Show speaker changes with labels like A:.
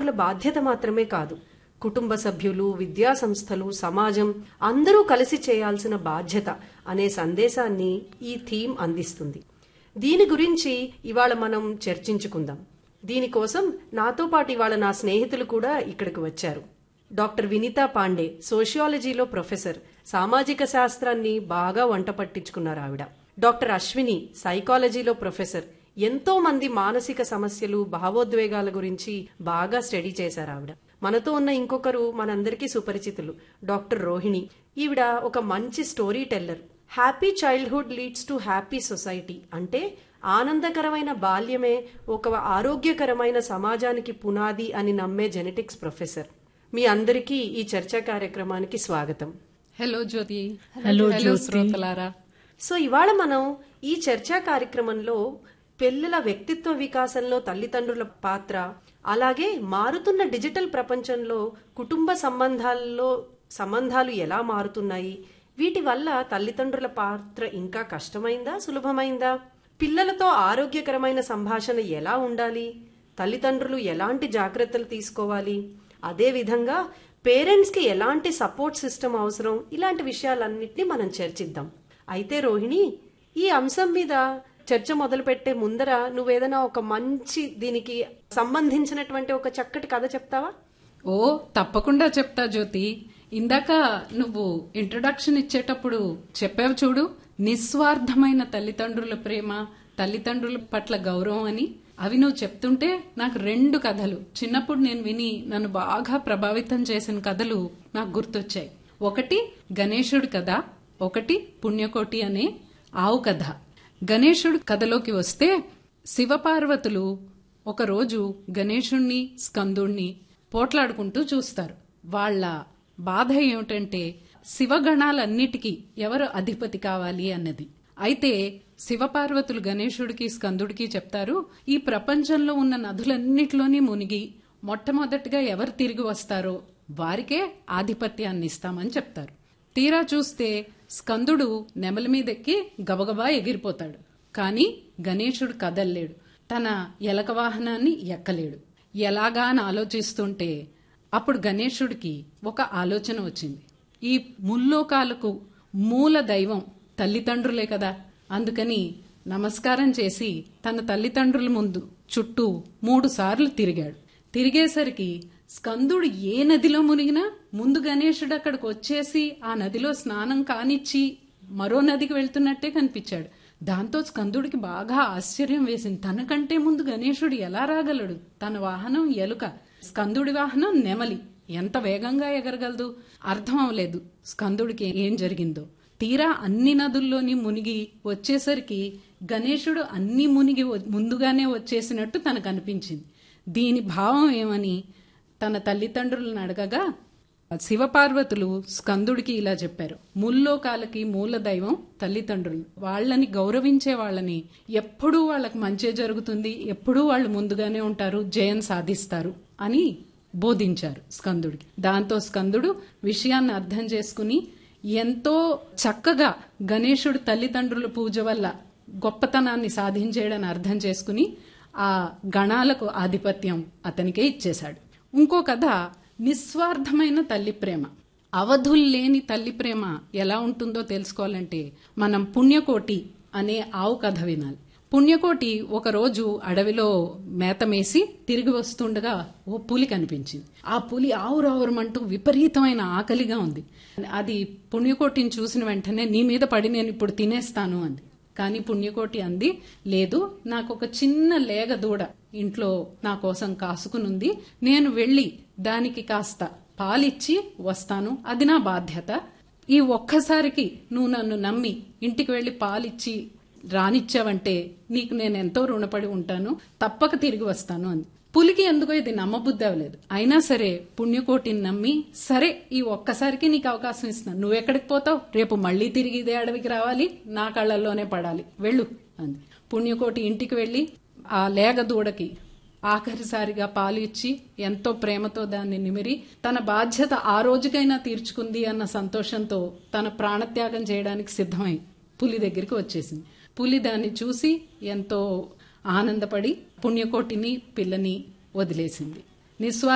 A: తల్లిదండ్రుల బాధ్యత మాత్రమే కాదు కుటుంబ సభ్యులు విద్యా సంస్థలు సమాజం అందరూ కలిసి చేయాల్సిన బాధ్యత అనే సందేశాన్ని ఈ థీమ్ అందిస్తుంది దీని గురించి ఇవాళ మనం చర్చించుకుందాం దీనికోసం నాతో పాటు ఇవాళ నా స్నేహితులు కూడా ఇక్కడికి వచ్చారు డాక్టర్ వినీతా పాండే సోషియాలజీలో ప్రొఫెసర్ సామాజిక శాస్త్రాన్ని బాగా వంట పట్టించుకున్నారు ఆవిడ డాక్టర్ అశ్విని సైకాలజీలో ప్రొఫెసర్ ఎంతో మంది మానసిక సమస్యలు భావోద్వేగాల గురించి బాగా స్టడీ చేశారు ఆవిడ మనతో ఉన్న ఇంకొకరు మనందరికీ సుపరిచితులు డాక్టర్ రోహిణి ఈవిడ ఒక మంచి story teller happy childhood leads to happy society అంటే ఆనందకరమైన బాల్యమే ఒక ఆరోగ్యకరమైన సమాజానికి పునాది అని నమ్మే జెనెటిక్స్ ప్రొఫెసర్ మీ అందరికీ ఈ చర్చా కార్యక్రమానికి స్వాగతం
B: hello Jyothi
C: hello
B: hello
C: Jyothi.
B: శ్రోతలారా
A: సో ఇవాళ మనం ఈ చర్చా కార్యక్రమంలో పిల్లల వ్యక్తిత్వ వికాసంలో తల్లిదండ్రుల పాత్ర అలాగే మారుతున్న డిజిటల్ ప్రపంచంలో కుటుంబ సంబంధాల్లో సంబంధాలు ఎలా మారుతున్నాయి వీటి వల్ల తల్లిదండ్రుల పాత్ర ఇంకా కష్టమైందా సులభమైందా పిల్లలతో ఆరోగ్యకరమైన సంభాషణ ఎలా ఉండాలి తల్లిదండ్రులు ఎలాంటి జాగ్రత్తలు తీసుకోవాలి అదే విధంగా పేరెంట్స్ కి ఎలాంటి సపోర్ట్ సిస్టమ్ అవసరం ఇలాంటి విషయాలన్నింటినీ మనం చర్చిద్దాం అయితే రోహిణి ఈ అంశం మీద చర్చ మొదలు పెట్టే ముందర నువ్వేదైనా ఒక మంచి దీనికి సంబంధించినటువంటి ఒక చక్కటి కథ చెప్తావా
B: ఓ తప్పకుండా చెప్తా జ్యోతి ఇందాక నువ్వు ఇంట్రొడక్షన్ ఇచ్చేటప్పుడు చెప్పావు చూడు నిస్వార్థమైన తల్లిదండ్రుల ప్రేమ తల్లిదండ్రుల పట్ల గౌరవం అని అవి నువ్వు చెప్తుంటే నాకు రెండు కథలు చిన్నప్పుడు నేను విని నన్ను బాగా ప్రభావితం చేసిన కథలు నాకు గుర్తొచ్చాయి ఒకటి గణేశుడి కథ ఒకటి పుణ్యకోటి అనే ఆవు కథ గణేశుడి కథలోకి వస్తే శివపార్వతులు ఒకరోజు గణేశుణ్ణి స్కందుణ్ణి పోట్లాడుకుంటూ చూస్తారు వాళ్ళ బాధ ఏమిటంటే శివగణాలన్నిటికీ ఎవరు అధిపతి కావాలి అన్నది అయితే శివపార్వతులు గణేశుడికి స్కందుడికి చెప్తారు ఈ ప్రపంచంలో ఉన్న నదులన్నిటిలోని మునిగి మొట్టమొదటిగా ఎవరు తిరిగి వస్తారో వారికే ఆధిపత్యాన్ని ఇస్తామని చెప్తారు తీరా చూస్తే స్కందుడు నెమలి మీదెక్కి గబగబా ఎగిరిపోతాడు కాని గణేశుడు కదల్లేడు తన ఎలక వాహనాన్ని ఎక్కలేడు ఎలాగా అని ఆలోచిస్తుంటే అప్పుడు గణేశుడికి ఒక ఆలోచన వచ్చింది ఈ ముల్లోకాలకు మూల దైవం తల్లిదండ్రులే కదా అందుకని నమస్కారం చేసి తన తల్లిదండ్రుల ముందు చుట్టూ మూడు సార్లు తిరిగాడు తిరిగేసరికి స్కందుడు ఏ నదిలో మునిగినా ముందు గణేశుడు అక్కడికి వచ్చేసి ఆ నదిలో స్నానం కానిచ్చి మరో నదికి వెళ్తున్నట్టే కనిపించాడు దాంతో స్కందుడికి బాగా ఆశ్చర్యం వేసింది తనకంటే ముందు గణేశుడు ఎలా రాగలడు తన వాహనం ఎలుక స్కందుడి వాహనం నెమలి ఎంత వేగంగా ఎగరగలదు అర్థం అవలేదు స్కందుడికి ఏం జరిగిందో తీరా అన్ని నదుల్లోని మునిగి వచ్చేసరికి గణేశుడు అన్ని మునిగి వ- ముందుగానే వచ్చేసినట్టు తనకు అనిపించింది దీని భావం ఏమని తన తల్లిదండ్రులను అడగగా శివపార్వతులు స్కందుడికి ఇలా చెప్పారు ముల్లోకాలకి మూల దైవం తల్లిదండ్రులు వాళ్ళని గౌరవించే వాళ్ళని ఎప్పుడూ వాళ్ళకి మంచే జరుగుతుంది ఎప్పుడూ వాళ్ళు ముందుగానే ఉంటారు జయం సాధిస్తారు అని బోధించారు స్కందుడికి దాంతో స్కందుడు విషయాన్ని అర్థం చేసుకుని ఎంతో చక్కగా గణేశుడు తల్లిదండ్రుల పూజ వల్ల గొప్పతనాన్ని సాధించేయడని అర్థం చేసుకుని ఆ గణాలకు ఆధిపత్యం అతనికే ఇచ్చేశాడు ఇంకో కథ నిస్వార్థమైన తల్లి ప్రేమ అవధుల్లేని తల్లి ప్రేమ ఎలా ఉంటుందో తెలుసుకోవాలంటే మనం పుణ్యకోటి అనే ఆవు కథ వినాలి పుణ్యకోటి ఒకరోజు అడవిలో మేతమేసి తిరిగి వస్తుండగా ఓ పులి కనిపించింది ఆ పులి ఆవురావురమంటూ విపరీతమైన ఆకలిగా ఉంది అది పుణ్యకోటిని చూసిన వెంటనే నీ మీద పడి నేను ఇప్పుడు తినేస్తాను అంది కానీ పుణ్యకోటి అంది లేదు నాకు ఒక చిన్న లేగ దూడ ఇంట్లో నా కోసం కాసుకునుంది నేను వెళ్ళి దానికి కాస్త పాలిచ్చి వస్తాను అది నా బాధ్యత ఈ ఒక్కసారికి నువ్వు నన్ను నమ్మి ఇంటికి వెళ్ళి పాలిచ్చి రానిచ్చావంటే నీకు నేను ఎంతో రుణపడి ఉంటాను తప్పక తిరిగి వస్తాను అంది పులికి ఎందుకో ఇది నమ్మబుద్ధి అవ్వలేదు అయినా సరే పుణ్యకోటిని నమ్మి సరే ఈ ఒక్కసారికి నీకు అవకాశం ఇస్తున్నాను నువ్వు ఎక్కడికి పోతావు రేపు మళ్ళీ తిరిగి ఇదే అడవికి రావాలి నా కళ్ళల్లోనే పడాలి వెళ్ళు అంది పుణ్యకోటి ఇంటికి వెళ్ళి ఆ లేగ దూడకి ఆఖరిసారిగా పాలు ఇచ్చి ఎంతో ప్రేమతో దాన్ని నిమిరి తన బాధ్యత ఆ రోజుకైనా తీర్చుకుంది అన్న సంతోషంతో తన ప్రాణత్యాగం చేయడానికి సిద్ధమై పులి దగ్గరికి వచ్చేసింది పులి దాన్ని చూసి ఎంతో ఆనందపడి పుణ్యకోటిని పిల్లని వదిలేసింది నిస్వార్థ